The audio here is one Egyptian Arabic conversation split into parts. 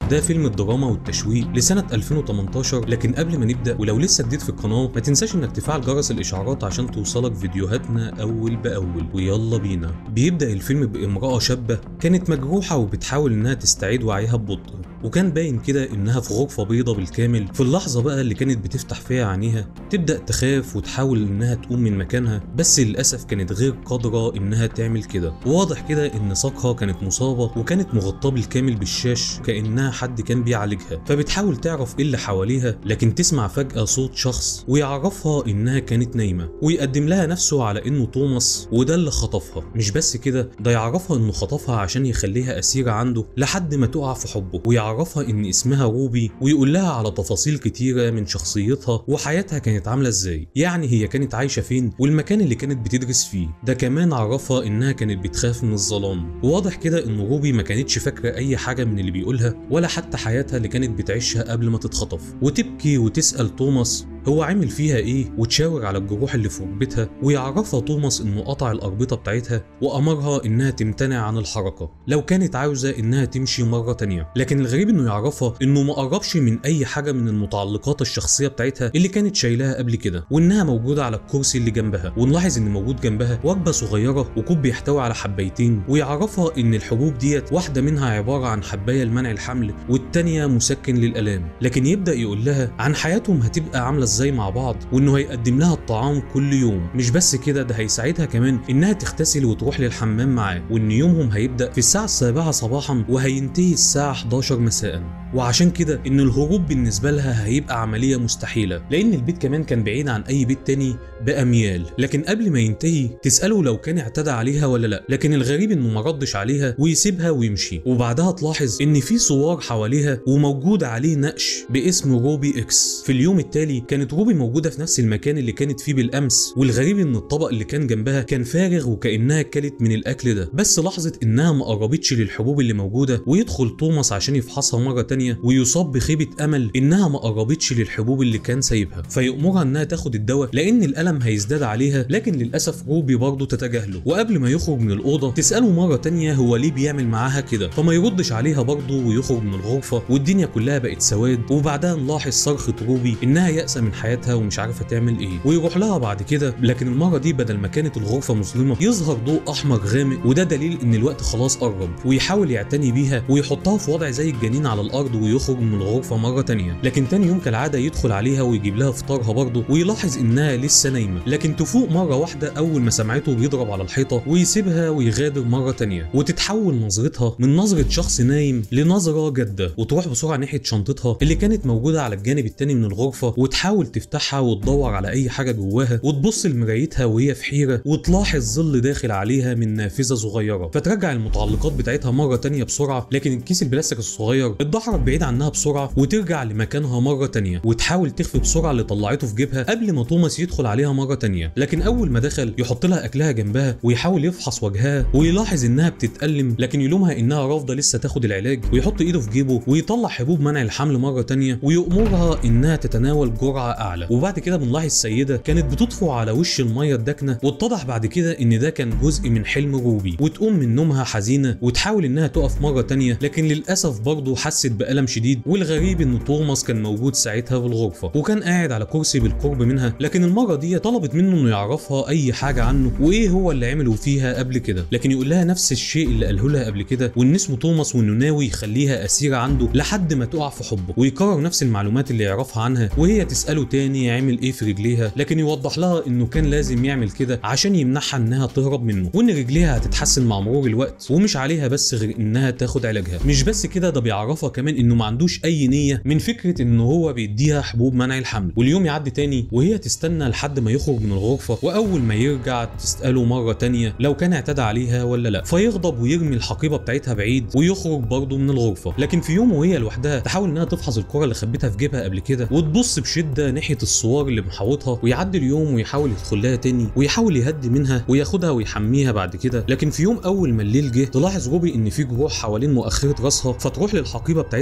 ده فيلم الدراما والتشويق لسنة 2018 لكن قبل ما نبدأ ولو لسه جديد في القناة ما تنساش انك تفعل جرس الاشعارات عشان توصلك فيديوهاتنا اول باول ويلا بينا بيبدأ الفيلم بامرأة شابة كانت مجروحة وبتحاول انها تستعيد وعيها ببطء وكان باين كده انها في غرفة بيضة بالكامل في اللحظة بقى اللي كانت بتفتح فيها عينيها تبدأ تخاف وتحاول انها تقوم من مكانها بس للأسف كانت غير قادرة انها تعمل كده واضح كده ان ساقها كانت مصابة وكانت مغطاة بالكامل بالشاش كأنها حد كان بيعالجها فبتحاول تعرف ايه اللي حواليها لكن تسمع فجأة صوت شخص ويعرفها انها كانت نايمة ويقدم لها نفسه على انه توماس وده اللي خطفها مش بس كده ده يعرفها انه خطفها عشان يخليها اسيرة عنده لحد ما تقع في حبه ويعرفها ان اسمها روبي ويقول لها على تفاصيل كتيرة من شخصيتها وحياتها كانت عاملة ازاي يعني هي كانت عايشة فين والمكان اللي كانت بتدرس فيه ده كمان عرفها انها كانت بتخاف من الظلام واضح كده ان روبي ما كانتش فاكرة اي حاجة من اللي بيقولها ولا حتى حياتها اللي كانت بتعيشها قبل ما تتخطف وتبكي وتسأل توماس هو عامل فيها ايه وتشاور على الجروح اللي في ركبتها ويعرفها توماس انه قطع الاربطه بتاعتها وامرها انها تمتنع عن الحركه لو كانت عاوزه انها تمشي مره تانية لكن الغريب انه يعرفها انه ما قربش من اي حاجه من المتعلقات الشخصيه بتاعتها اللي كانت شايلاها قبل كده وانها موجوده على الكرسي اللي جنبها ونلاحظ ان موجود جنبها وجبه صغيره وكوب بيحتوي على حبايتين ويعرفها ان الحبوب ديت واحده منها عباره عن حبايه لمنع الحمل والتانيه مسكن للالام لكن يبدا يقول لها عن حياتهم هتبقى عامله ازاي مع بعض وانه هيقدم لها الطعام كل يوم مش بس كده ده هيساعدها كمان انها تغتسل وتروح للحمام معاه وان يومهم هيبدا في الساعه السابعة صباحا وهينتهي الساعه 11 مساء وعشان كده ان الهروب بالنسبه لها هيبقى عمليه مستحيله لان البيت كمان كان بعيد عن اي بيت تاني باميال لكن قبل ما ينتهي تساله لو كان اعتدى عليها ولا لا لكن الغريب انه ما ردش عليها ويسيبها ويمشي وبعدها تلاحظ ان في صور حواليها وموجود عليه نقش باسم روبي اكس في اليوم التالي كانت روبي موجوده في نفس المكان اللي كانت فيه بالامس والغريب ان الطبق اللي كان جنبها كان فارغ وكانها كلت من الاكل ده بس لاحظت انها ما قربتش للحبوب اللي موجوده ويدخل توماس عشان يفحصها مره تانية ويصاب بخيبه امل انها ما قربتش للحبوب اللي كان سايبها فيأمرها انها تاخد الدواء لان الالم هيزداد عليها لكن للاسف روبي برضه تتجاهله وقبل ما يخرج من الاوضه تساله مره تانية هو ليه بيعمل معاها كده فما يردش عليها برضه ويخرج من الغرفه والدنيا كلها بقت سواد وبعدها نلاحظ صرخه روبي انها يأسة من حياتها ومش عارفه تعمل ايه ويروح لها بعد كده لكن المره دي بدل ما كانت الغرفه مظلمه يظهر ضوء احمر غامق وده دليل ان الوقت خلاص قرب ويحاول يعتني بيها ويحطها في وضع زي الجنين على الارض ويخرج من الغرفه مره تانية لكن تاني يوم كالعاده يدخل عليها ويجيب لها فطارها برضه ويلاحظ انها لسه نايمه لكن تفوق مره واحده اول ما سمعته بيضرب على الحيطه ويسيبها ويغادر مره تانية وتتحول نظرتها من نظره شخص نايم لنظره جاده وتروح بسرعه ناحيه شنطتها اللي كانت موجوده على الجانب التاني من الغرفه وتحاول تفتحها وتدور على اي حاجه جواها وتبص لمرايتها وهي في حيره وتلاحظ ظل داخل عليها من نافذه صغيره فترجع المتعلقات بتاعتها مره تانية بسرعه لكن الكيس البلاستيك الصغير اتدحرج بعيد عنها بسرعه وترجع لمكانها مره تانية وتحاول تخفي بسرعه اللي طلعته في جيبها قبل ما توماس يدخل عليها مره تانية لكن اول ما دخل يحط لها اكلها جنبها ويحاول يفحص وجهها ويلاحظ انها بتتألم لكن يلومها انها رافضه لسه تاخد العلاج ويحط ايده في جيبه ويطلع حبوب منع الحمل مره تانية ويأمرها انها تتناول جرعه اعلى وبعد كده بنلاحظ سيده كانت بتطفو على وش الميه الداكنه واتضح بعد كده ان ده كان جزء من حلم روبي وتقوم من نومها حزينه وتحاول انها تقف مره تانية لكن للاسف برضه حست بألم شديد والغريب ان توماس كان موجود ساعتها في الغرفه وكان قاعد على كرسي بالقرب منها لكن المره دي طلبت منه انه يعرفها اي حاجه عنه وايه هو اللي عمله فيها قبل كده لكن يقول لها نفس الشيء اللي قاله لها قبل كده وان اسمه توماس وانه ناوي يخليها اسيره عنده لحد ما تقع في حبه ويكرر نفس المعلومات اللي يعرفها عنها وهي تساله تاني عمل ايه في رجليها لكن يوضح لها انه كان لازم يعمل كده عشان يمنعها انها تهرب منه وان رجليها هتتحسن مع مرور الوقت ومش عليها بس غير انها تاخد علاجها مش بس كده ده بيعرفها كمان انه ما عندوش اي نيه من فكره ان هو بيديها حبوب منع الحمل واليوم يعدي تاني وهي تستنى لحد ما يخرج من الغرفه واول ما يرجع تساله مره تانية لو كان اعتدى عليها ولا لا فيغضب ويرمي الحقيبه بتاعتها بعيد ويخرج برضه من الغرفه لكن في يوم وهي لوحدها تحاول انها تفحص الكره اللي خبتها في جيبها قبل كده وتبص بشده ناحيه الصور اللي محاوطها ويعدي اليوم ويحاول يدخل لها تاني ويحاول يهدي منها وياخدها ويحميها بعد كده لكن في يوم اول ما الليل جه تلاحظ روبي ان في جروح حوالين مؤخره راسها فتروح للحقيبه بتاعتها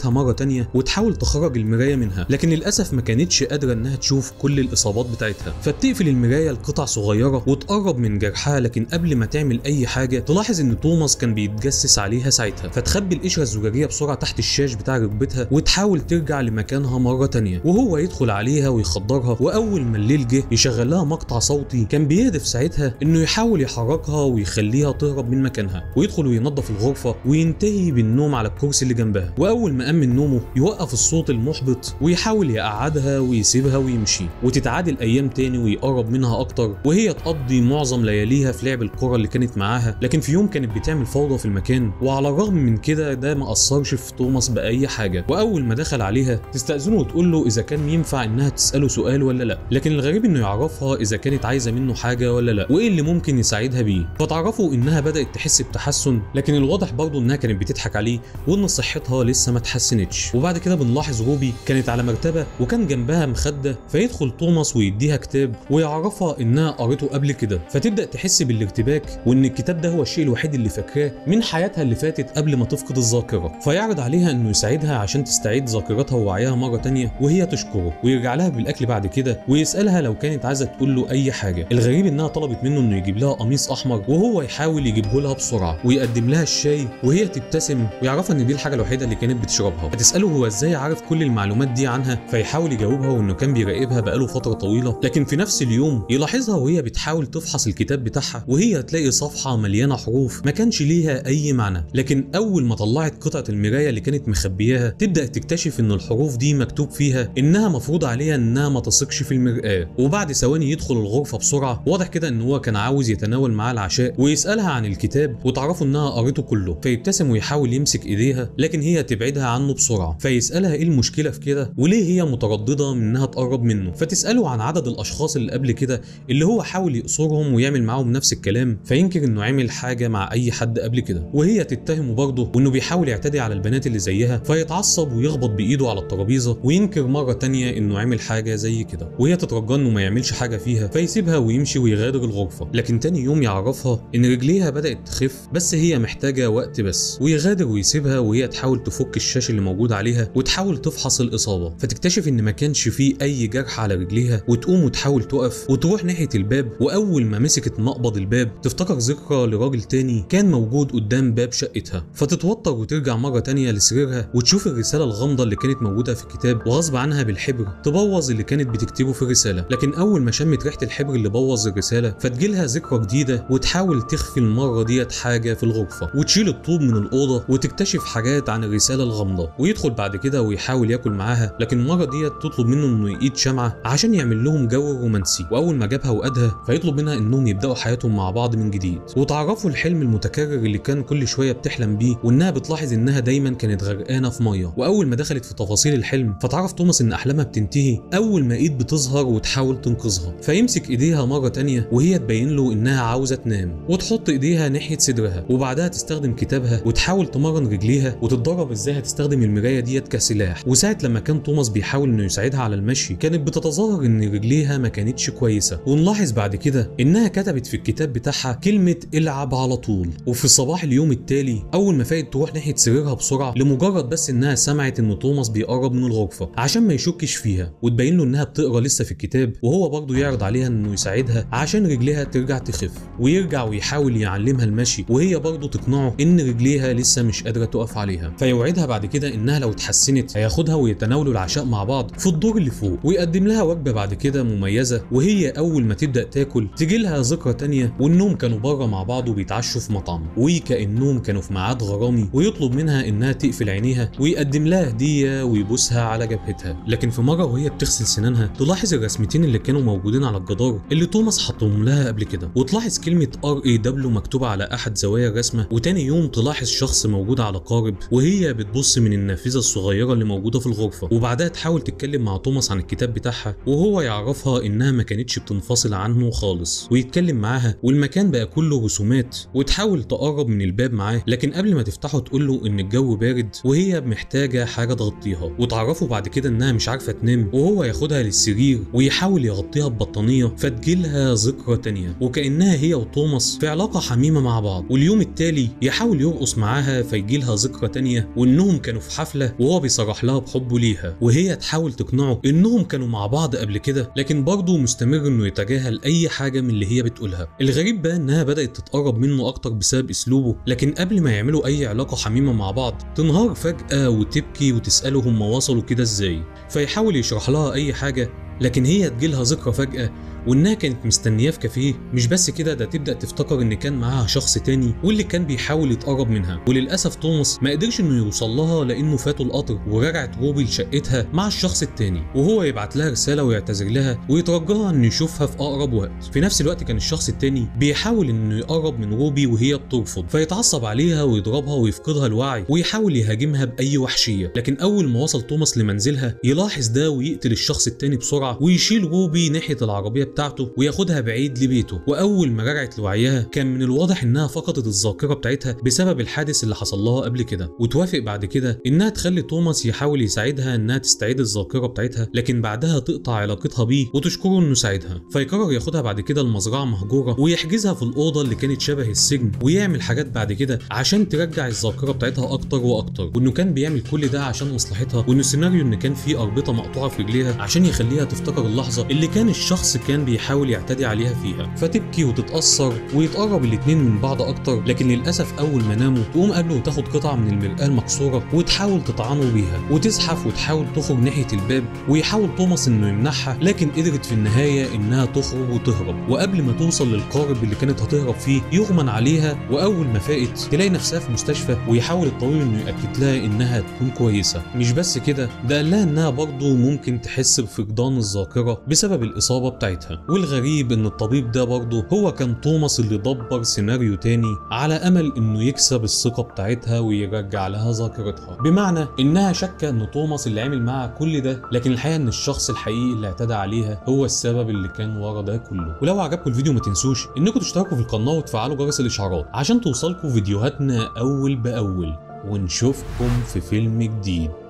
بتاعتها مره تانية وتحاول تخرج المرايه منها لكن للاسف ما كانتش قادره انها تشوف كل الاصابات بتاعتها فبتقفل المرايه لقطع صغيره وتقرب من جرحها لكن قبل ما تعمل اي حاجه تلاحظ ان توماس كان بيتجسس عليها ساعتها فتخبي القشره الزجاجيه بسرعه تحت الشاش بتاع ركبتها وتحاول ترجع لمكانها مره تانية وهو يدخل عليها ويخدرها واول ما الليل جه يشغل لها مقطع صوتي كان بيهدف ساعتها انه يحاول يحركها ويخليها تهرب من مكانها ويدخل وينظف الغرفه وينتهي بالنوم على الكرسي اللي جنبها واول ما قام من نومه يوقف الصوت المحبط ويحاول يقعدها ويسيبها ويمشي وتتعادل ايام تاني ويقرب منها اكتر وهي تقضي معظم لياليها في لعب الكره اللي كانت معاها لكن في يوم كانت بتعمل فوضى في المكان وعلى الرغم من كده ده ما اثرش في توماس باي حاجه واول ما دخل عليها تستاذنه وتقول له اذا كان ينفع انها تساله سؤال ولا لا لكن الغريب انه يعرفها اذا كانت عايزه منه حاجه ولا لا وايه اللي ممكن يساعدها بيه فتعرفوا انها بدات تحس بتحسن لكن الواضح برضه انها كانت بتضحك عليه وان صحتها لسه ما اتحسنتش وبعد كده بنلاحظ روبي كانت على مرتبه وكان جنبها مخده فيدخل توماس ويديها كتاب ويعرفها انها قريته قبل كده فتبدا تحس بالارتباك وان الكتاب ده هو الشيء الوحيد اللي فاكراه من حياتها اللي فاتت قبل ما تفقد الذاكره فيعرض عليها انه يساعدها عشان تستعيد ذاكرتها ووعيها مره تانية وهي تشكره ويرجع لها بالاكل بعد كده ويسالها لو كانت عايزه تقول له اي حاجه الغريب انها طلبت منه انه يجيب لها قميص احمر وهو يحاول يجيبه لها بسرعه ويقدم لها الشاي وهي تبتسم ويعرفها ان دي الحاجه الوحيده اللي كانت بتشربها فتساله هو ازاي عارف كل المعلومات دي عنها فيحاول يجاوبها وانه كان بيراقبها بقاله فتره طويله لكن في نفس اليوم يلاحظها وهي بتحاول تفحص الكتاب بتاعها وهي تلاقي صفحه مليانه حروف ما كانش ليها اي معنى لكن اول ما طلعت قطعه المرايه اللي كانت مخبياها تبدا تكتشف ان الحروف دي مكتوب فيها انها مفروض عليها انها ما تثقش في المرآه وبعد ثواني يدخل الغرفه بسرعه واضح كده ان هو كان عاوز يتناول معاها العشاء ويسالها عن الكتاب وتعرفوا انها قريته كله فيبتسم ويحاول يمسك ايديها لكن هي تبعدها عنه بسرعه فيسالها ايه المشكله في كده وليه هي متردده من انها تقرب منه فتساله عن عدد الاشخاص اللي قبل كده اللي هو حاول يقصرهم ويعمل معاهم نفس الكلام فينكر انه عمل حاجه مع اي حد قبل كده وهي تتهمه برضه وانه بيحاول يعتدي على البنات اللي زيها فيتعصب ويخبط بايده على الترابيزه وينكر مره تانية انه عمل حاجه زي كده وهي تترجى انه ما يعملش حاجه فيها فيسيبها ويمشي ويغادر الغرفه لكن تاني يوم يعرفها ان رجليها بدات تخف بس هي محتاجه وقت بس ويغادر ويسيبها وهي تحاول تفك الشاش اللي موجود عليها وتحاول تفحص الاصابه فتكتشف ان ما كانش فيه اي جرح على رجليها وتقوم وتحاول تقف وتروح ناحيه الباب واول ما مسكت مقبض الباب تفتكر ذكرى لراجل تاني كان موجود قدام باب شقتها فتتوتر وترجع مره تانية لسريرها وتشوف الرساله الغامضه اللي كانت موجوده في الكتاب وغصب عنها بالحبر تبوظ اللي كانت بتكتبه في الرساله لكن اول ما شمت ريحه الحبر اللي بوظ الرساله فتجيلها ذكرى جديده وتحاول تخفي المره ديت حاجه في الغرفه وتشيل الطوب من الاوضه وتكتشف حاجات عن الرساله الغامضه ويدخل بعد كده ويحاول ياكل معاها لكن المره ديت تطلب منه انه يقيد شمعه عشان يعمل لهم جو رومانسي واول ما جابها وقادها فيطلب منها انهم يبداوا حياتهم مع بعض من جديد وتعرفوا الحلم المتكرر اللي كان كل شويه بتحلم بيه وانها بتلاحظ انها دايما كانت غرقانه في ميه واول ما دخلت في تفاصيل الحلم فتعرف توماس ان احلامها بتنتهي اول ما ايد بتظهر وتحاول تنقذها فيمسك ايديها مره تانية وهي تبين له انها عاوزه تنام وتحط ايديها ناحيه صدرها وبعدها تستخدم كتابها وتحاول تمرن رجليها وتتدرب ازاي هتستخدم المرايه ديت كسلاح وساعه لما كان توماس بيحاول انه يساعدها على المشي كانت بتتظاهر ان رجليها ما كانتش كويسه ونلاحظ بعد كده انها كتبت في الكتاب بتاعها كلمه العب على طول وفي صباح اليوم التالي اول ما فاقت تروح ناحيه سريرها بسرعه لمجرد بس انها سمعت ان توماس بيقرب من الغرفه عشان ما يشكش فيها وتبين له انها بتقرا لسه في الكتاب وهو برضه يعرض عليها انه يساعدها عشان رجليها ترجع تخف ويرجع ويحاول يعلمها المشي وهي برضه تقنعه ان رجليها لسه مش قادره تقف عليها فيوعدها بعد كده انها لو اتحسنت هياخدها ويتناولوا العشاء مع بعض في الدور اللي فوق ويقدم لها وجبه بعد كده مميزه وهي اول ما تبدا تاكل تجي لها ذكرى تانية وانهم كانوا بره مع بعض وبيتعشوا في مطعم وكانهم كانوا في ميعاد غرامي ويطلب منها انها تقفل عينيها ويقدم لها هديه ويبوسها على جبهتها لكن في مره وهي بتغسل سنانها تلاحظ الرسمتين اللي كانوا موجودين على الجدار اللي توماس حطهم لها قبل كده وتلاحظ كلمه ار اي دبليو مكتوبه على احد زوايا الرسمه وتاني يوم تلاحظ شخص موجود على قارب وهي بتبص من النافذه الصغيره اللي موجوده في الغرفه وبعدها تحاول تتكلم مع توماس عن الكتاب بتاعها وهو يعرفها انها ما كانتش بتنفصل عنه خالص ويتكلم معاها والمكان بقى كله رسومات وتحاول تقرب من الباب معاه لكن قبل ما تفتحه تقول له ان الجو بارد وهي محتاجه حاجه تغطيها وتعرفه بعد كده انها مش عارفه تنام وهو ياخدها للسرير ويحاول يغطيها ببطانيه فتجيلها ذكرى تانية وكانها هي وتوماس في علاقه حميمه مع بعض واليوم التالي يحاول يرقص معاها فيجيلها ذكرى تانية وانهم كانوا في حفله وهو بيصرح لها بحبه ليها وهي تحاول تقنعه انهم كانوا مع بعض قبل كده لكن برضه مستمر انه يتجاهل اي حاجه من اللي هي بتقولها الغريب بقى انها بدات تتقرب منه اكتر بسبب اسلوبه لكن قبل ما يعملوا اي علاقه حميمه مع بعض تنهار فجاه وتبكي وتساله هم وصلوا كده ازاي فيحاول يشرح لها اي حاجه لكن هي تجيلها ذكرى فجأة وإنها كانت مستنياه في كافيه مش بس كده ده تبدأ تفتكر إن كان معاها شخص تاني واللي كان بيحاول يتقرب منها وللأسف توماس ما قدرش إنه يوصل لها لأنه فاته القطر ورجعت روبي لشقتها مع الشخص التاني وهو يبعت لها رسالة ويعتذر لها ويترجاها إنه يشوفها في أقرب وقت في نفس الوقت كان الشخص التاني بيحاول إنه يقرب من روبي وهي بترفض فيتعصب عليها ويضربها ويفقدها الوعي ويحاول يهاجمها بأي وحشية لكن أول ما وصل توماس لمنزلها يلاحظ ده ويقتل الشخص التاني بسرعة ويشيل روبي ناحية العربية بتاعته وياخدها بعيد لبيته وأول ما رجعت لوعيها كان من الواضح إنها فقدت الذاكرة بتاعتها بسبب الحادث اللي حصل لها قبل كده وتوافق بعد كده إنها تخلي توماس يحاول يساعدها إنها تستعيد الذاكرة بتاعتها لكن بعدها تقطع علاقتها بيه وتشكره إنه ساعدها فيقرر ياخدها بعد كده المزرعة مهجورة ويحجزها في الأوضة اللي كانت شبه السجن ويعمل حاجات بعد كده عشان ترجع الذاكرة بتاعتها أكتر وأكتر وإنه كان بيعمل كل ده عشان مصلحتها وإنه سيناريو إن كان في أربطة مقطوعة في رجليها عشان يخليها تفتكر اللحظة اللي كان الشخص كان بيحاول يعتدي عليها فيها فتبكي وتتأثر ويتقرب الاتنين من بعض أكتر لكن للأسف أول ما ناموا تقوم قبله وتاخد قطعة من المرآة المكسورة وتحاول تطعنه بيها وتزحف وتحاول تخرج ناحية الباب ويحاول توماس إنه يمنعها لكن قدرت في النهاية إنها تخرج وتهرب وقبل ما توصل للقارب اللي كانت هتهرب فيه يغمن عليها وأول ما فاقت تلاقي نفسها في مستشفى ويحاول الطبيب إنه يأكد لها إنها تكون كويسة مش بس كده ده قال لها إنها برضه ممكن تحس بفقدان الذاكرة بسبب الإصابة بتاعتها والغريب إن الطبيب ده برضه هو كان توماس اللي دبر سيناريو تاني على أمل إنه يكسب الثقة بتاعتها ويرجع لها ذاكرتها بمعنى إنها شاكة إن توماس اللي عامل معاها كل ده لكن الحقيقة إن الشخص الحقيقي اللي اعتدى عليها هو السبب اللي كان ورا ده كله ولو عجبكم الفيديو ما تنسوش إنكم تشتركوا في القناة وتفعلوا جرس الإشعارات عشان توصلكم فيديوهاتنا أول بأول ونشوفكم في فيلم جديد